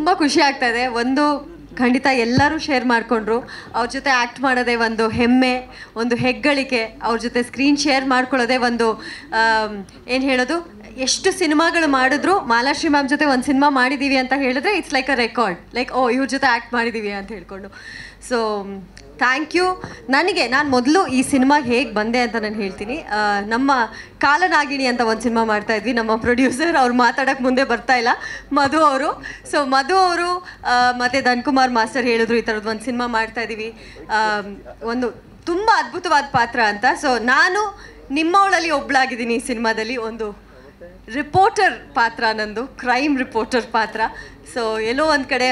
ತುಂಬ ಖುಷಿ ಆಗ್ತಾ ಇದೆ ಒಂದು ಖಂಡಿತ ಎಲ್ಲರೂ ಶೇರ್ ಮಾಡಿಕೊಂಡ್ರು ಅವ್ರ ಜೊತೆ ಆ್ಯಕ್ಟ್ ಮಾಡೋದೇ ಒಂದು ಹೆಮ್ಮೆ ಒಂದು ಹೆಗ್ಗಳಿಕೆ ಅವ್ರ ಜೊತೆ ಸ್ಕ್ರೀನ್ ಶೇರ್ ಮಾಡ್ಕೊಳ್ಳೋದೇ ಒಂದು ಏನು ಹೇಳೋದು ಎಷ್ಟು ಸಿನಿಮಾಗಳು ಮಾಡಿದ್ರು ಮಾಲಾಶ್ರೀ ಮ್ಯಾಮ್ ಜೊತೆ ಒಂದು ಸಿನಿಮಾ ಮಾಡಿದ್ದೀವಿ ಅಂತ ಹೇಳಿದ್ರೆ it's like uh record like oh ಇವ್ರ ಜೊತೆ ಆ್ಯಕ್ಟ್ ಮಾಡಿದ್ದೀವಿ ಅಂತ ಹೇಳ್ಕೊಂಡು ಸೊ ಥ್ಯಾಂಕ್ ಯು ನನಗೆ ನಾನು ಮೊದಲು ಈ ಸಿನಿಮಾಗೆ ಹೇಗೆ ಬಂದೆ ಅಂತ ನಾನು ಹೇಳ್ತೀನಿ ಆ, ನಮ್ಮ ಕಾಲನಾಗಿಣಿ ಅಂತ ಒಂದು ಸಿನಿಮಾ ಮಾಡ್ತಾ ಇದ್ವಿ ನಮ್ಮ ಪ್ರೊಡ್ಯೂಸರ್ ಅವ್ರು ಮಾತಾಡೋಕ್ಕೆ ಮುಂದೆ ಬರ್ತಾ ಇಲ್ಲ ಮಧು ಅವರು ಸೊ ಮಧು ಅವರು ಮತ್ತು ಧನ್ಕುಮಾರ್ ಮಾಸ್ಟರ್ ಹೇಳಿದ್ರು ಈ ಥರದ್ದು ಒಂದು ಸಿನಿಮಾ ಮಾಡ್ತಾ ಇದ್ದೀವಿ ಆ, ಒಂದು ತುಂಬ ಅದ್ಭುತವಾದ ಪಾತ್ರ ಅಂತ ಸೊ ನಾನು ನಿಮ್ಮವಳಲ್ಲಿ ಒಬ್ಳಾಗಿದ್ದೀನಿ ಈ ಸಿನಿಮಾದಲ್ಲಿ ಒಂದು ರಿಪೋರ್ಟರ್ ಪಾತ್ರ ನಂದು ಕ್ರೈಮ್ ರಿಪೋರ್ಟರ್ ಪಾತ್ರ ಸೊ ಎಲ್ಲೋ ಒಂದು ಕಡೆ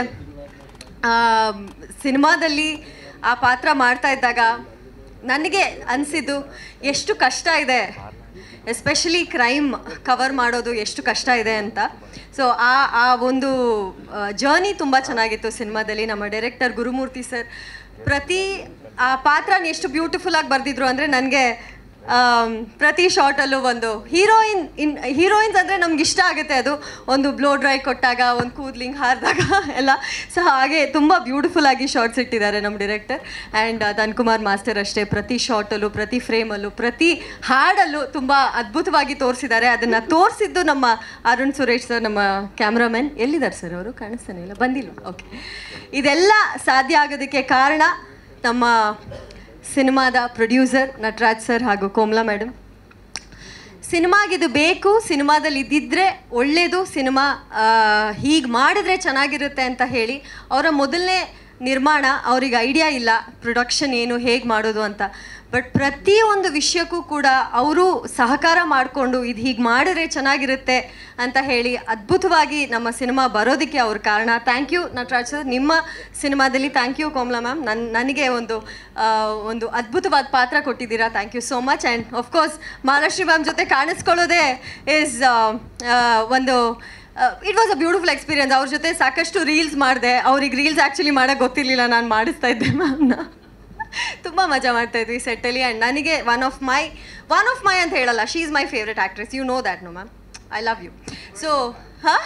ಸಿನಿಮಾದಲ್ಲಿ ಆ ಪಾತ್ರ ಮಾಡ್ತಾ ಇದ್ದಾಗ ನನಗೆ ಅನಿಸಿದ್ದು ಎಷ್ಟು ಕಷ್ಟ ಇದೆ ಎಸ್ಪೆಷಲಿ ಕ್ರೈಮ್ ಕವರ್ ಮಾಡೋದು ಎಷ್ಟು ಕಷ್ಟ ಇದೆ ಅಂತ ಸೊ ಆ ಆ ಒಂದು ಜರ್ನಿ ತುಂಬ ಚೆನ್ನಾಗಿತ್ತು ಸಿನಿಮಾದಲ್ಲಿ ನಮ್ಮ ಡೈರೆಕ್ಟರ್ ಗುರುಮೂರ್ತಿ ಸರ್ ಪ್ರತಿ ಆ ಪಾತ್ರನ ಎಷ್ಟು ಬ್ಯೂಟಿಫುಲ್ ಆಗಿ ಬರೆದಿದ್ರು ಅಂದರೆ ನನಗೆ ಆಮ್, ಪ್ರತಿ ಶಾರ್ಟಲ್ಲೂ ಒಂದು ಹೀರೋಯಿನ್ ಇನ್ ಹೀರೋಯಿನ್ಸ್ ಅಂದರೆ ನಮ್ಗೆ ಇಷ್ಟ ಆಗುತ್ತೆ ಅದು ಒಂದು ಬ್ಲೋ ಡ್ರೈ ಕೊಟ್ಟಾಗ ಒಂದು ಕೂದ್ಲಿಂಗ್ ಹಾರಿದಾಗ ಎಲ್ಲ ಸೊ ಹಾಗೆ ತುಂಬ ಬ್ಯೂಟಿಫುಲ್ ಆಗಿ ಶಾರ್ಟ್ಸ್ ಇಟ್ಟಿದ್ದಾರೆ ನಮ್ಮ ಡೈರೆಕ್ಟರ್ ಆ್ಯಂಡ್ ಧನ್ಕುಮಾರ್ ಮಾಸ್ಟರ್ ಅಷ್ಟೇ ಪ್ರತಿ ಶಾರ್ಟಲ್ಲೂ ಪ್ರತಿ ಫ್ರೇಮಲ್ಲೂ ಪ್ರತಿ ಹಾಡಲ್ಲೂ ತುಂಬ ಅದ್ಭುತವಾಗಿ ತೋರಿಸಿದ್ದಾರೆ ಅದನ್ನು ತೋರಿಸಿದ್ದು ನಮ್ಮ ಅರುಣ್ ಸುರೇಶ್ ಸರ್ ನಮ್ಮ ಕ್ಯಾಮ್ರಾಮನ್ ಎಲ್ಲಿದ್ದಾರೆ ಸರ್ ಅವರು ಕಾಣಿಸ್ತಾನೆ ಇಲ್ಲ ಬಂದಿಲ್ಲ ಓಕೆ ಇದೆಲ್ಲ ಸಾಧ್ಯ ಆಗೋದಕ್ಕೆ ಕಾರಣ ನಮ್ಮ ಸಿನಿಮಾದ ಪ್ರೊಡ್ಯೂಸರ್ ನಟರಾಜ್ ಸರ್ ಹಾಗೂ ಕೋಮಲಾ ಮೇಡಮ್ ಸಿನಿಮಾಗಿದು ಬೇಕು ಸಿನಿಮಾದಲ್ಲಿ ಇದ್ದಿದ್ರೆ ಒಳ್ಳೆಯದು ಸಿನಿಮಾ ಹೀಗೆ ಮಾಡಿದ್ರೆ ಚೆನ್ನಾಗಿರುತ್ತೆ ಅಂತ ಹೇಳಿ ಅವರ ಮೊದಲನೇ ನಿರ್ಮಾಣ ಅವ್ರಿಗೆ ಐಡಿಯಾ ಇಲ್ಲ ಪ್ರೊಡಕ್ಷನ್ ಏನು ಹೇಗೆ ಮಾಡೋದು ಅಂತ ಬಟ್ ಪ್ರತಿಯೊಂದು ವಿಷಯಕ್ಕೂ ಕೂಡ ಅವರು ಸಹಕಾರ ಮಾಡಿಕೊಂಡು ಇದು ಹೀಗೆ ಮಾಡಿದ್ರೆ ಚೆನ್ನಾಗಿರುತ್ತೆ ಅಂತ ಹೇಳಿ ಅದ್ಭುತವಾಗಿ ನಮ್ಮ ಸಿನಿಮಾ ಬರೋದಕ್ಕೆ ಅವ್ರ ಕಾರಣ ಥ್ಯಾಂಕ್ ಯು ನಟರಾಜ್ ಸರ್ ನಿಮ್ಮ ಸಿನಿಮಾದಲ್ಲಿ ಥ್ಯಾಂಕ್ ಯು ಕೋಮಲಾ ಮ್ಯಾಮ್ ನನ್ನ ನನಗೆ ಒಂದು ಆ, ಒಂದು ಅದ್ಭುತವಾದ ಪಾತ್ರ ಕೊಟ್ಟಿದ್ದೀರಾ thank you so much and of course Mahalakshmi ma'am ಜೊತೆ ಕಾಣಿಸ್ಕೊಳ್ಳೋದೇ ಈಸ್ ಒಂದು it was a beautiful experience ಅವ್ರ ಜೊತೆ ಸಾಕಷ್ಟು ರೀಲ್ಸ್ ಮಾಡಿದೆ ಅವ್ರಿಗೆ ರೀಲ್ಸ್ ಆ್ಯಕ್ಚುಲಿ ಮಾಡೋಕ್ಕೆ ಗೊತ್ತಿರಲಿಲ್ಲ ನಾನು ಮಾಡಿಸ್ತಾ ಇದ್ದೆ ಮ್ಯಾಮ್ನ ತುಂಬ ಮಜಾ ಮಾಡ್ತಾ ಇದ್ವಿ ಸೆಟ್ಟಲ್ಲಿ ಆ್ಯಂಡ್ ನನಗೆ one of my one of my ಅಂತ ಹೇಳಲ್ಲ she is my favourite actress you know that no ma'am I love you so ಹಾಂ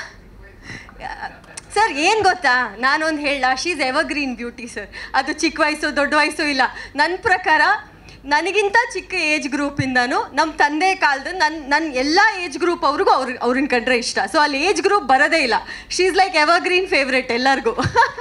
ಸರ್ ಏನು ಗೊತ್ತಾ ನಾನೊಂದು ಹೇಳ she is evergreen beauty sir ಅದು ಚಿಕ್ಕ ವಯಸ್ಸು ದೊಡ್ಡ ವಯಸ್ಸು ಇಲ್ಲ ನನ್ನ ಪ್ರಕಾರ ನನಗಿಂತ ಚಿಕ್ಕ ಏಜ್ ಗ್ರೂಪಿಂದನೂ ನಮ್ಮ ತಂದೆ ಕಾಲದ ನನ್ನ ನನ್ನ ಎಲ್ಲ ಏಜ್ ಗ್ರೂಪ್ ಅವ್ರಿಗೂ ಅವ್ರ ಅವ್ರನ್ನ ಕಂಡ್ರೆ ಇಷ್ಟ ಸೊ ಅಲ್ಲಿ ಏಜ್ ಗ್ರೂಪ್ ಬರೋದೇ ಇಲ್ಲ she is like evergreen favourite ಎಲ್ಲರಿಗೂ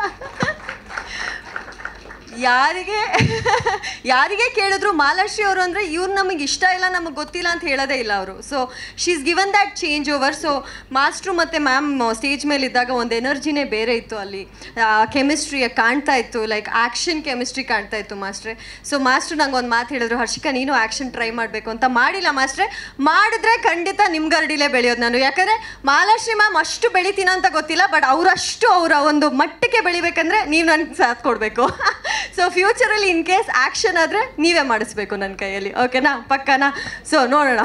ಯಾರಿಗೆ ಯಾರಿಗೆ ಕೇಳಿದ್ರು ಮಾಲಾಶ್ರೀ ಅವರು ಅಂದರೆ ಇವ್ರು ನಮಗೆ ಇಷ್ಟ ಇಲ್ಲ ನಮಗೆ ಗೊತ್ತಿಲ್ಲ ಅಂತ ಹೇಳೋದೇ ಇಲ್ಲ ಅವರು so she is given that change over so master ಮತ್ತು ಮ್ಯಾಮ್ ಸ್ಟೇಜ್ ಮೇಲೆ ಇದ್ದಾಗ ಒಂದು ಎನರ್ಜಿನೇ ಬೇರೆ ಇತ್ತು ಅಲ್ಲಿ ಕೆಮಿಸ್ಟ್ರಿ ಕಾಣ್ತಾ ಇತ್ತು ಲೈಕ್ ಆ್ಯಕ್ಷನ್ ಕೆಮಿಸ್ಟ್ರಿ ಕಾಣ್ತಾ ಇತ್ತು ಮಾಸ್ಟ್ರೆ ಸೊ ಮಾಸ್ಟ್ರು ನಂಗೆ ಒಂದು ಮಾತು ಹೇಳಿದ್ರು ಹರ್ಷಿಕಾ ನೀನು ಆ್ಯಕ್ಷನ್ ಟ್ರೈ ಮಾಡಬೇಕು ಅಂತ ಮಾಡಿಲ್ಲ ಮಾಸ್ಟ್ರೆ ಮಾಡಿದ್ರೆ ಖಂಡಿತ ನಿಮ್ಮ ಗರಡಿಲೇ ಬೆಳೆಯೋದು ನಾನು ಯಾಕಂದರೆ ಮಾಲಾಶ್ರೀ ಮ್ಯಾಮ್ ಅಷ್ಟು ಬೆಳಿತೀನ ಅಂತ ಗೊತ್ತಿಲ್ಲ ಬಟ್ ಅವರಷ್ಟು ಅವರ ಒಂದು ಮಟ್ಟಕ್ಕೆ ಬೆಳಿಬೇಕಂದ್ರೆ ನೀವು ನನಗೆ ಸಾಥ್ ಕೊಡಬೇಕು ಸೊ ಫ್ಯೂಚರಲ್ಲಿ ಇನ್ ಕೇಸ್ ಆ್ಯಕ್ಷನ್ ಆದರೆ ನೀವೇ ಮಾಡಿಸ್ಬೇಕು ನನ್ನ ಕೈಯಲ್ಲಿ ಓಕೆನಾ ಪಕ್ಕನಾ ಸೊ ನೋಡೋಣ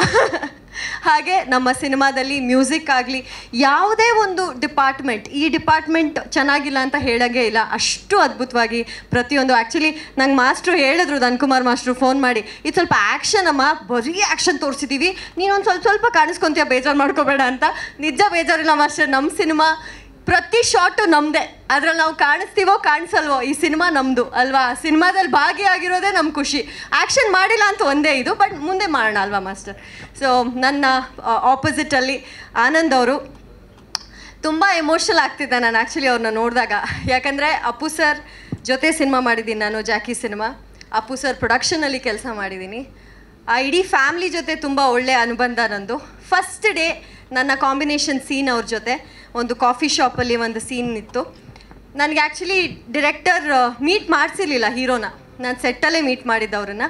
ಹಾಗೆ ನಮ್ಮ ಸಿನಿಮಾದಲ್ಲಿ ಮ್ಯೂಸಿಕ್ ಆಗಲಿ ಯಾವುದೇ ಒಂದು ಡಿಪಾರ್ಟ್ಮೆಂಟ್ ಈ ಡಿಪಾರ್ಟ್ಮೆಂಟ್ ಚೆನ್ನಾಗಿಲ್ಲ ಅಂತ ಹೇಳೋಂಗೇ ಇಲ್ಲ ಅಷ್ಟು ಅದ್ಭುತವಾಗಿ ಪ್ರತಿಯೊಂದು ಆ್ಯಕ್ಚುಲಿ ನಂಗೆ ಮಾಸ್ಟ್ರು ಹೇಳಿದ್ರು ಧನ್ಕುಮಾರ್ ಮಾಸ್ಟ್ರು ಫೋನ್ ಮಾಡಿ ಇದು ಸ್ವಲ್ಪ ಆ್ಯಕ್ಷನ್ ಅಮ್ಮ ಬರೀ ಆ್ಯಕ್ಷನ್ ತೋರಿಸಿದ್ದೀವಿ ನೀನೊಂದು ಸ್ವಲ್ಪ ಸ್ವಲ್ಪ ಕಾಣಿಸ್ಕೊಂತೀಯ ಬೇಜಾರು ಮಾಡ್ಕೋಬೇಡ ಅಂತ ನಿಜ ಬೇಜಾರಿಲ್ಲ ಮಾಸ್ಟರ್ ನಮ್ಮ ಸಿನಿಮಾ ಪ್ರತಿ ಶಾಟು ನಮ್ಮದೇ ಅದ್ರಲ್ಲಿ ನಾವು ಕಾಣಿಸ್ತೀವೋ ಕಾಣಿಸಲ್ವೋ ಈ ಸಿನಿಮಾ ನಮ್ಮದು ಅಲ್ವಾ ಸಿನಿಮಾದಲ್ಲಿ ಭಾಗಿಯಾಗಿರೋದೇ ನಮ್ಮ ಖುಷಿ ಆ್ಯಕ್ಷನ್ ಮಾಡಿಲ್ಲ ಅಂತ ಒಂದೇ ಇದು ಬಟ್ ಮುಂದೆ ಮಾಡೋಣ ಅಲ್ವಾ ಮಾಸ್ಟರ್ ಸೊ ನನ್ನ ಆಪೋಸಿಟಲ್ಲಿ ಆನಂದ್ ಅವರು ತುಂಬ ಎಮೋಷನಲ್ ಆಗ್ತಿದ್ದೆ ನಾನು ಆ್ಯಕ್ಚುಲಿ ಅವ್ರನ್ನ ನೋಡಿದಾಗ ಯಾಕಂದರೆ ಅಪ್ಪು ಸರ್ ಜೊತೆ ಸಿನಿಮಾ ಮಾಡಿದ್ದೀನಿ ನಾನು ಜಾಕಿ ಸಿನಿಮಾ ಅಪ್ಪು ಸರ್ ಪ್ರೊಡಕ್ಷನಲ್ಲಿ ಕೆಲಸ ಮಾಡಿದ್ದೀನಿ ಆ ಇಡೀ ಫ್ಯಾಮ್ಲಿ ಜೊತೆ ತುಂಬ ಒಳ್ಳೆಯ ಅನುಬಂಧ ನಂದು ಫಸ್ಟ್ ಡೇ ನನ್ನ ಕಾಂಬಿನೇಷನ್ ಸೀನ್ ಅವ್ರ ಜೊತೆ ಒಂದು ಕಾಫಿ ಶಾಪಲ್ಲಿ ಒಂದು ಸೀನ್ ಇತ್ತು ನನಗೆ ಆ್ಯಕ್ಚುಲಿ ಡಿರೆಕ್ಟರ್ ಮೀಟ್ ಮಾಡಿಸಿರ್ಲಿಲ್ಲ ಹೀರೋನ ನಾನು ಸೆಟ್ಟಲ್ಲೇ ಮೀಟ್ ಮಾಡಿದ್ದೆ ಅವ್ರನ್ನ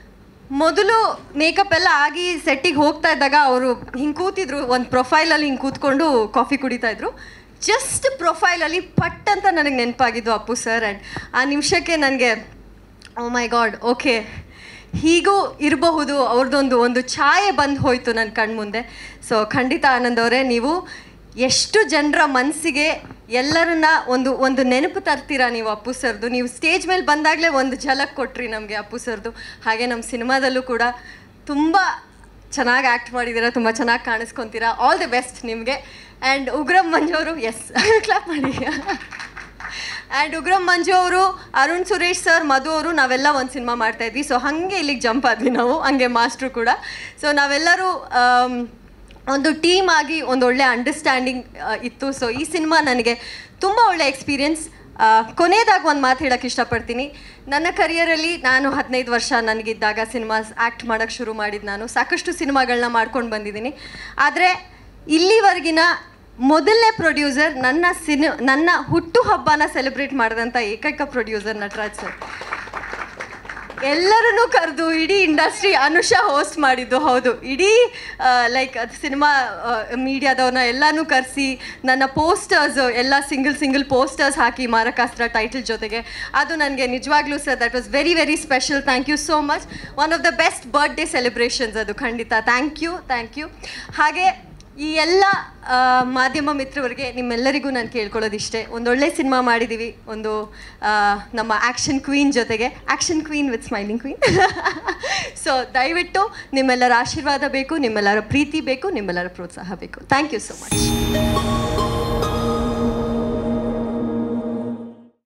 ಮೊದಲು ಮೇಕಪ್ ಎಲ್ಲ ಆಗಿ ಸೆಟ್ಟಿಗೆ ಹೋಗ್ತಾ ಇದ್ದಾಗ ಅವರು ಹಿಂಗೆ ಕೂತಿದ್ರು ಒಂದು ಪ್ರೊಫೈಲಲ್ಲಿ ಹಿಂಗೆ ಕೂತ್ಕೊಂಡು ಕಾಫಿ ಕುಡಿತಾ ಇದ್ರು ಜಸ್ಟ್ ಪ್ರೊಫೈಲಲ್ಲಿ ಪಟ್ ಅಂತ ನನಗೆ ನೆನಪಾಗಿದ್ದು ಅಪ್ಪು ಸರ್ ಆ್ಯಂಡ್ ಆ ನಿಮಿಷಕ್ಕೆ ನನಗೆ ಓ ಮೈ ಗಾಡ್ ಓಕೆ ಹೀಗೂ ಇರಬಹುದು ಅವ್ರದ್ದೊಂದು ಒಂದು ಛಾಯೆ ಬಂದು ಹೋಯಿತು ನನ್ನ ಕಣ್ಮುಂದೆ ಸೊ ಖಂಡಿತ ಆನಂದ್ ಅವರೇ ನೀವು ಎಷ್ಟು ಜನರ ಮನಸ್ಸಿಗೆ ಎಲ್ಲರನ್ನ ಒಂದು ಒಂದು ನೆನಪು ತರ್ತೀರಾ ನೀವು ಅಪ್ಪು ಸರ್ದು ನೀವು ಸ್ಟೇಜ್ ಮೇಲೆ ಬಂದಾಗಲೇ ಒಂದು ಝಲಕ್ ಕೊಟ್ರಿ ನಮಗೆ ಅಪ್ಪು ಸರ್ದು ಹಾಗೆ ನಮ್ಮ ಸಿನಿಮಾದಲ್ಲೂ ಕೂಡ ತುಂಬ ಚೆನ್ನಾಗಿ ಆ್ಯಕ್ಟ್ ಮಾಡಿದ್ದೀರಾ ತುಂಬ ಚೆನ್ನಾಗಿ ಕಾಣಿಸ್ಕೊತೀರಾ ಆಲ್ ದಿ ಬೆಸ್ಟ್ ನಿಮಗೆ ಆ್ಯಂಡ್ ಉಗ್ರಂ ಮಂಜು ಅವರು ಎಸ್ ಕ್ಲಾಪ್ ಮಾಡಿ ಆ್ಯಂಡ್ ಉಗ್ರಂ ಮಂಜು ಅವರು ಅರುಣ್ ಸುರೇಶ್ ಸರ್ ಮಧು ಅವರು ನಾವೆಲ್ಲ ಒಂದು ಸಿನಿಮಾ ಮಾಡ್ತಾ ಇದ್ವಿ ಸೊ ಹಾಗೆ ಇಲ್ಲಿಗೆ ಜಂಪ್ ಆದ್ವಿ ನಾವು ಹಂಗೆ ಮಾಸ್ಟ್ರು ಕೂಡ ಸೊ ನಾವೆಲ್ಲರೂ ಆಮ್, ಒಂದು ಟೀಮ್ ಆಗಿ ಒಂದು ಒಳ್ಳೆ ಅಂಡರ್ಸ್ಟ್ಯಾಂಡಿಂಗ್ ಇತ್ತು ಸೊ ಈ ಸಿನಿಮಾ ನನಗೆ ತುಂಬ ಒಳ್ಳೆ ಎಕ್ಸ್ಪೀರಿಯನ್ಸ್ ಕೊನೆಯದಾಗಿ ಒಂದು ಮಾತು ಹೇಳೋಕ್ಕೆ ಇಷ್ಟಪಡ್ತೀನಿ ನನ್ನ ಕರಿಯರಲ್ಲಿ ನಾನು ಹದಿನೈದು ವರ್ಷ ನನಗಿದ್ದಾಗ ಸಿನಿಮಾಸ್ ಆ್ಯಕ್ಟ್ ಮಾಡೋಕ್ಕೆ ಶುರು ಮಾಡಿದ್ದು ನಾನು ಸಾಕಷ್ಟು ಸಿನಿಮಾಗಳನ್ನ ಮಾಡ್ಕೊಂಡು ಬಂದಿದ್ದೀನಿ ಆದರೆ ಇಲ್ಲಿವರೆಗಿನ ಮೊದಲನೇ ಪ್ರೊಡ್ಯೂಸರ್ ನನ್ನ ಸಿನಿ ನನ್ನ ಹುಟ್ಟು ಹಬ್ಬನ ಸೆಲೆಬ್ರೇಟ್ ಮಾಡಿದಂಥ ಏಕೈಕ ಪ್ರೊಡ್ಯೂಸರ್ ನಟರಾಜ್ ಸರ್ ಎಲ್ಲರನ್ನೂ ಕರೆದು ಇಡೀ ಇಂಡಸ್ಟ್ರಿ ಅನುಷಾ ಹೋಸ್ಟ್ ಮಾಡಿದ್ದು ಹೌದು ಇಡೀ ಲೈಕ್ ಅದು ಸಿನಿಮಾ ಮೀಡಿಯಾದವ್ರನ್ನ ಎಲ್ಲನೂ ಕರೆಸಿ ನನ್ನ ಪೋಸ್ಟರ್ಸ್ ಎಲ್ಲ ಸಿಂಗಲ್ ಸಿಂಗಲ್ ಪೋಸ್ಟರ್ಸ್ ಹಾಕಿ ಮಾರಕಾಸ್ತ್ರ ಟೈಟಲ್ ಜೊತೆಗೆ ಅದು ನನಗೆ ನಿಜವಾಗ್ಲೂ sir that was very very special thank you so much one of the best birthday celebrations ಅದು ಖಂಡಿತ ಥ್ಯಾಂಕ್ ಯು ಥ್ಯಾಂಕ್ ಯು ಹಾಗೆ ಈ ಎಲ್ಲ ಆ, ಮಾಧ್ಯಮ ಮಿತ್ರರಿಗೆ ನಿಮ್ಮೆಲ್ಲರಿಗೂ ನಾನು ಕೇಳ್ಕೊಳ್ಳೋದಿಷ್ಟೇ ಒಂದೊಳ್ಳೆ ಸಿನಿಮಾ ಮಾಡಿದ್ದೀವಿ ಒಂದು ಆ, ನಮ್ಮ ಆ್ಯಕ್ಷನ್ ಕ್ವೀನ್ ಜೊತೆಗೆ action queen with smiling queen so ದಯವಿಟ್ಟು ನಿಮ್ಮೆಲ್ಲರ ಆಶೀರ್ವಾದ ಬೇಕು ನಿಮ್ಮೆಲ್ಲರ ಪ್ರೀತಿ ಬೇಕು ನಿಮ್ಮೆಲ್ಲರ ಪ್ರೋತ್ಸಾಹ ಬೇಕು ಥ್ಯಾಂಕ್ ಯು ಸೊ ಮಚ್